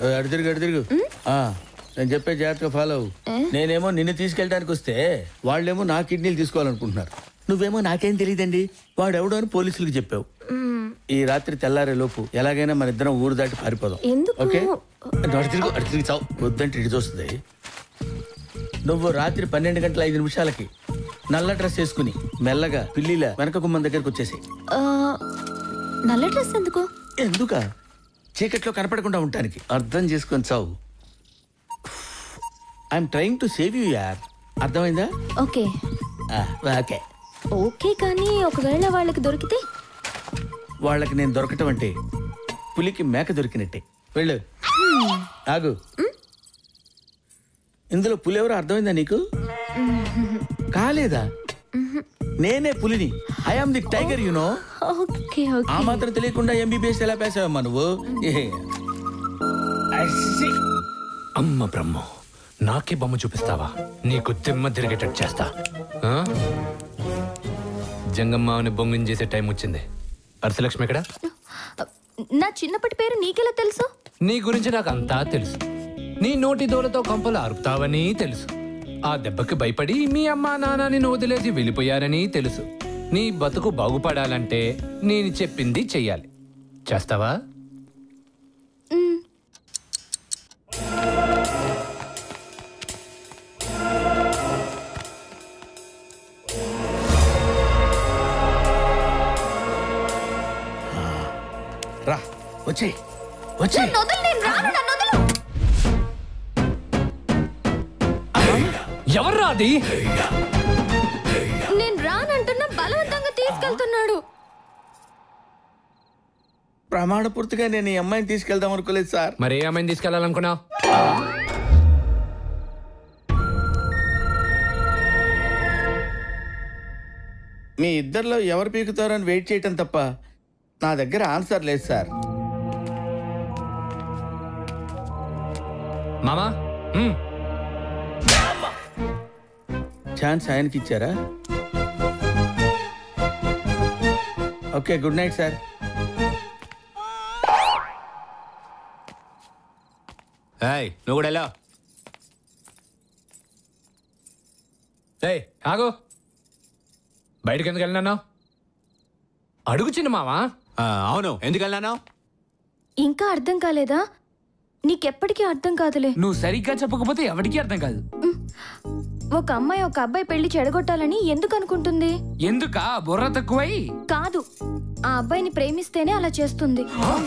ఏ, అటు తిరుగు అటు తిరుగు ఆ, నేను చెప్పే జాగ్రత్తగా ఫాలో అవ్వు నేనేమో నిన్ను తీసుకెళ్ళడానికి వస్తే వాళ్ళేమో నా కిడ్నీలు తీసుకోవాలనుకుంటున్నారు నువ్వేమో నాకేం తెలియదండి వాడెవడో అని పోలీసులకు చెప్పావు ఈ రాత్రి తెల్లారే లోపు ఎలాగైనా మన ఇద్దరం ఊరు దాటి పారిపోదాం ఎందుకు? ఓకే అటు తిరుగు అటు తిరిగి చావు వద్దంటే ఇటు చూస్తుంది నువ్వు రాత్రి పన్నెండు గంటల ఐదు నిమిషాలకి నల్ల డ్రెస్ వేసుకుని మెల్లగా పిల్లిల వెనక గుమ్మం దగ్గరకు వచ్చేసి ఆ, నల్ల డ్రెస్ ఎందుకు ఎందుక చీకట్లో కనపడకుండా ఉండటానికి అర్థం చేసుకొని చావు I'm trying to save you యార్ అర్థమైందా ఓకే ఆ, ఓకే ఓకే కానీ ఒకవేళ వాళ్ళకి దొరికితే వాళ్ళకి నేను దొరకటం అంటే పులికి మేక దొరికినట్టే వెళ్ళు ఆగు ఇందులో పులి ఎవరో అర్థమైందా నీకు కాలేదా నేనే పులిని I am the tiger you know okay ఆ ఓకే మాత్రం తెలియకుండా ఎంబీబీఎస్ ఎలా పేసావమ్మా నువ్వు ఏ. అమ్మ బ్రహ్మ నాకే బొమ్మ చూపిస్తావా నీకు దిమ్మ తిరిగేటట్టు చేస్తా ఆ? జంగమ్మ అని బొంగిని చేసే టైం వచ్చింది అర్సలక్ష్మి ఎక్కడ నా చిన్నప్పటి పేరు నీకెలా తెలుసు నీ గురించి నాకు అంతా తెలుసు నీ నోటి దూలతో కంపలు అరుపుతావని తెలుసు ఆ దెబ్బకి భయపడి మీ అమ్మ నాన్న నిన్ను వదిలేసి వెళ్ళిపోయారని తెలుసు నీ బతుకు బాగుపడాలంటే నేను చెప్పింది చెయ్యాలి చేస్తావా రా వచ్చేయ్ వచ్చేయ్ నన్ను వదిలు, నేను రాను, నన్ను వదిలు. ఎవర్రా అది నేను రానంటున్నా బలవంతంగా తీసుకెళ్తున్నాడు ప్రమాణపూర్తిగా నేను ఈ అమ్మాయిని తీసుకెళ్దాం అనుకోలేదు సార్ మరి ఏ అమ్మాయిని తీసుకెళ్లాలనుకున్నావు మీ ఇద్దరిలో ఎవరు పీకుతారో అని వెయిట్ చేయటం తప్ప నా దగ్గర ఆన్సర్ లేదు సార్ మామా ఉమ్. ఛాన్స్ ఆయనకి ఇచ్చారా ఓకే గుడ్ నైట్ సార్ ఏయ్ నువ్వు కూడా వెళ్ళా ఏయ్ ఆగు బయటకు ఎందుకు వెళ్ళినావు అడుగు చిన్న మావా ఆ, అవును ఎందుకు వెళ్ళాను ఇంకా అర్థం కాలేదా నీకెప్పటికీ అర్థం కాదులే నువ్వు సరిగ్గా చెప్పకపోతే ఎవరికీ అర్థం కాదు ఒక అమ్మాయి ఒక అబ్బాయి పెళ్లి చెడగొట్టాలని ఎందుకు అనుకుంటుంది ఎందుక బుర్ర తక్కువై కాదు ఆ అబ్బాయిని ప్రేమిస్తేనే అలా చేస్తుంది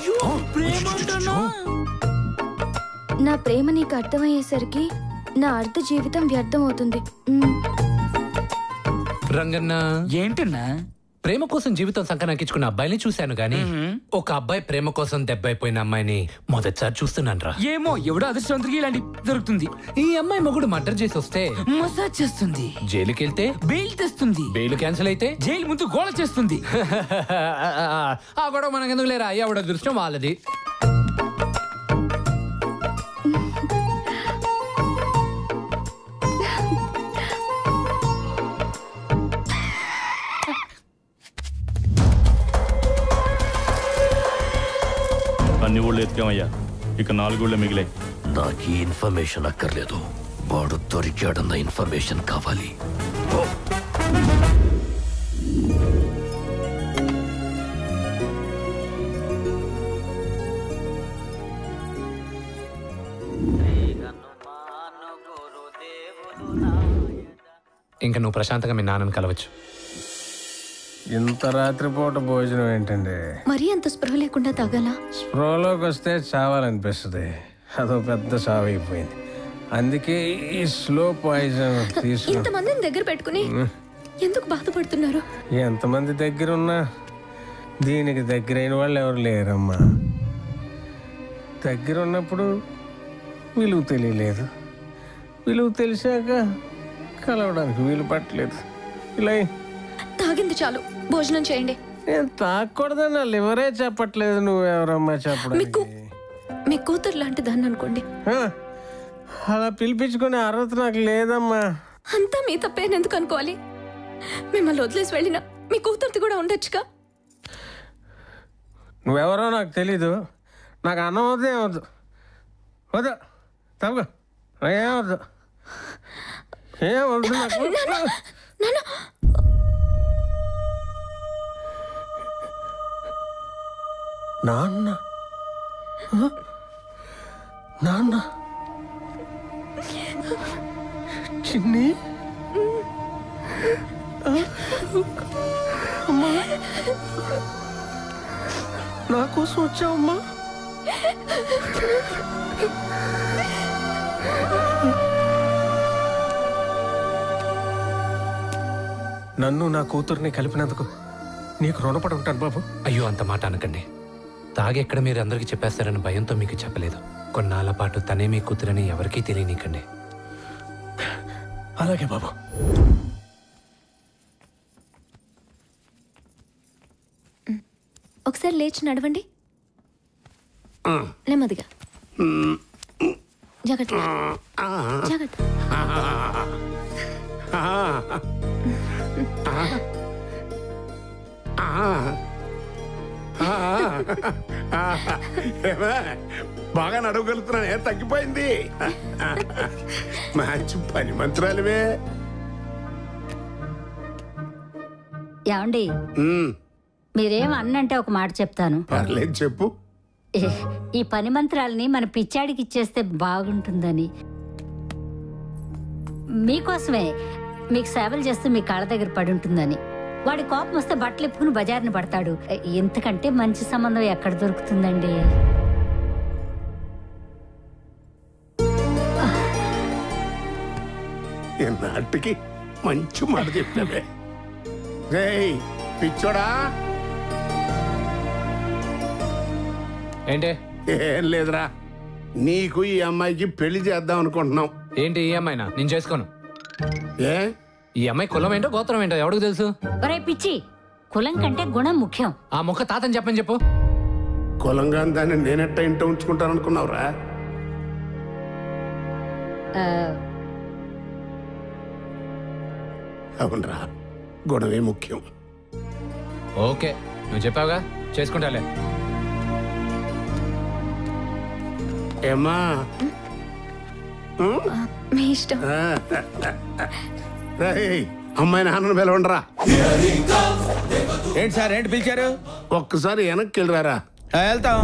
నా ప్రేమ నీకు అర్థమయ్యేసరికి నా అర్ధ జీవితం వ్యర్థం అవుతుంది మ్, రంగన్న ఏంటన్నా ప్రేమ కోసం జీవితం సంకనాకించుకున్న అబ్బాయిని చూశాను గాని ఒక అబ్బాయి ప్రేమ కోసం దెబ్బైపోయిన అమ్మాయిని మొదటిసారి చూస్తున్నాను రా ఏమో ఎవడో అదృష్టవంతుడికి ఇలాంటి దొరుకుతుంది ఈ అమ్మాయి మొగుడు మర్డర్ చేసి వస్తే మసాజ్ చేస్తుంది జైలుకి వెళ్తే బెయిల్ తెస్తుంది బెయిల్ క్యాన్సిల్ అయితే జైలు ముందు గోళ చేస్తుంది ఆ గొడవ మనకెందుకు లేరా ఎవడ దృష్టం వాళ్ళది అన్ని ఊళ్ళు ఎత్తుకామయ్యా ఇక నాలుగు మిగిలాయి నాకు ఈ ఇన్ఫర్మేషన్ అక్కర్లేదు వాడు దొరికాడన్న ఇన్ఫర్మేషన్ కావాలి ఇంకా నువ్వు ప్రశాంతంగా మీ నాన్నని కలవచ్చు ఇంత రాత్రిపూట భోజనం ఏంటండి మరీ అంత స్పృహ లేకుండా తగలా స్ప్రోలోకి వస్తే చావాలనిపిస్తుంది అదో పెద్ద చావు అయిపోయింది అందుకే ఈ స్లో పాయిజన్ తీసుకు ఇంతమందిని దగ్గర పెట్టుకుని ఎందుకు బాధపడుతున్నారు ఎంతమంది దగ్గర ఉన్నా దీనికి దగ్గరైన వాళ్ళు ఎవరు లేరమ్మా దగ్గర ఉన్నప్పుడు విలువ తెలియలేదు విలువ తెలిసాక కలవడానికి వీలు పట్టలేదు ఇలా తాగింది చాలు భోజనం చేయండి నేను తాగకూడదని నా లివరే చెప్పట్లేదు నువ్వెవరమ్మా చెప్పడానికి మీకు మీ కూతురు లాంటి దాన్ని అనుకోండి ఆ, అలా పిలిపించుకునే అర్హత నాకు లేదమ్మా అంతా మీ తప్పేని ఎందుకు అనుకోవాలి మిమ్మల్ని వదిలేసి వెళ్ళిన మీ కూతురుది కూడా ఉండొచ్చుగా నువ్వెవరో నాకు తెలీదు నాకు అన్నం వద్దే వద్దు వద్దు తప్పక ఏమొద్దు ఏమొద్దు నాకు నాన్న ఆ? నాన్న చిన్ని ఆ? అమ్మా నా కోసం వచ్చావమ్మా నన్ను నా కూతుర్ని కలిపినందుకు నీకు రుణపడి ఉంటాను బాబు అయ్యో అంత మాట అనకండి తాగెక్కడ మీరు అందరికీ చెప్పేస్తారని భయంతో మీకు చెప్పలేదు కొన్నాళ్ళ పాటు తనే మీ కూతురని ఎవరికీ తెలియనీకండి అలాగే బాబు ఒకసారి లేచి నడవండి నెమ్మదిగా జాగ్రత్త జాగ్రత్త ఏమే? బాగా నడవగలుగుతున్నాను ఏ తగ్గిపోయింది మంచి పని మంత్రాలువే ఏమండి ఉమ్, మీరేం అన్నంటే ఒక మాట చెప్తాను పర్లేదు చెప్పు ఈ పని మంత్రాలని మన పిచ్చాడికి ఇచ్చేస్తే బాగుంటుందని మీకోసమే మీకు సేవలు చేస్తూ మీ కాళ్ళ దగ్గర పడి ఉంటుందని వాడి కోపం వస్తే బట్టలు ఇప్పుకుని బజార్ని పడతాడు ఇంతకంటే మంచి సంబంధం ఎక్కడ దొరుకుతుందండి నాటికి మంచి మాట చెప్పావే రేయ్ పిచ్చోడా ఏంటి ఏం లేదురా నీకు ఈ అమ్మాయికి పెళ్లి చేద్దాం అనుకుంటున్నాం ఏంటి ఈ అమ్మాయినా నేను చేసుకోను ఏ ఈ అమ్మాయి కులం ఏంటో గోత్రం ఏంటో ఎవడికి తెలుసు ఒరే పిచ్చి కులం కంటే గుణం ముఖ్యం ఆ మొక్క తాతని చెప్పని చెప్పు కులంగా దాన్ని నేనెట్ట ఇంట ఉంచుకుంటాను అనుకున్నావురా ఆ, అవునరా గుణమే ముఖ్యం ఓకే నువ్వు చెప్పావుగా చేసుకుంటాలే ఏమ్మా మీ ఇష్టం రేయ్ అమ్మాయి నాన్నను పిలవండిరా ఏంటి సార్ ఏంటి పిలిచారు ఒక్కసారి వెనక్కి వెళ్ళరారా ఆ, వెళ్తాం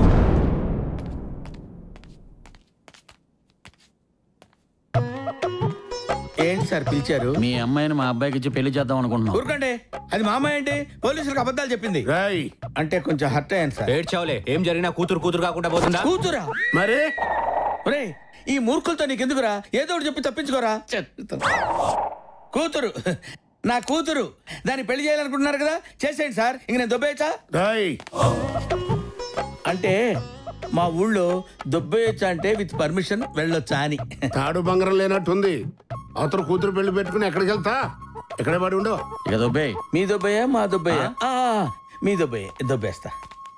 ఏంటి సార్ పిలిచారు మీ అమ్మాయిని మా అబ్బాయికి ఇచ్చి పెళ్లి చేద్దాం అనుకుంటున్నాం ఊరుకోండి అది మా అమ్మాయి ఏంటి పోలీసులకు అబద్ధాలు చెప్పింది రాయ్ అంటే కొంచెం హర్ట్ అయ్యాను సార్ ఏడ్చావులే ఏం జరిగినా కూతురు కూతురు కాకుండా పోతుందా కూతురా మరి ఒరే ఈ మూర్ఖులతో నీకెందుకురా ఏదో ఒకటి చెప్పి తప్పించుకోరా చెత్త. కూతురు నా కూతురు దాన్ని పెళ్లి చేయాలనుకుంటున్నారు కదా చేసేయండి సార్ ఇంక నేను దొబ్బేయచ్చా రాయ్ అంటే మా ఊళ్ళో దొబ్బేయచ్చా అంటే విత్ పర్మిషన్ వెళ్ళొచ్చా అని తాడు బంగారం లేనట్టుంది అవతల కూతురు పెళ్లి పెట్టుకుని ఎక్కడికి వెళ్తా ఎక్కడే పడి ఉండవు ఇక దుబ్బే మీ దొబ్బయ్యా మా దొబ్బయ్యా ఆ, మీ దొబ్బయ్య దొబ్బేస్తా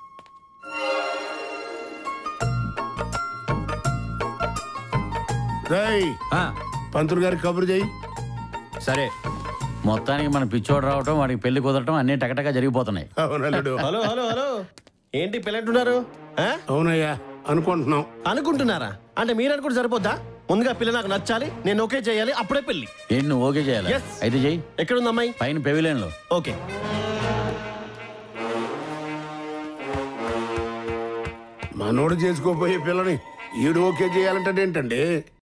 రాయ్ పంతులు గారికి కబురు చేయి సరే మొత్తానికి మన పిచ్చోడు రావటం వాడికి పెళ్లి కుదరటం అన్ని టకటగా జరిగిపోతున్నాయి అవునల్లుడు హలో హలో హలో ఏంటి పిల్లంటున్నారు ఆ? అవునయ్యా అనుకుంటున్నాం అనుకుంటున్నారా అంటే మీరు అనుకుంటే సరిపోద్దా ముందుగా పిల్ల నాకు నచ్చాలి నేను ఓకే చేయాలి అప్పుడే పెళ్లి ఏంటి నువ్వు ఓకే చేయాలి Yes. అయితే చెయ్యి ఎక్కడుంది అమ్మాయి పైన పెవిలియన్ లో ఓకే మనోడు చేసుకోపోయే పిల్లని ఈడు ఓకే చేయాలంటే ఏంటండి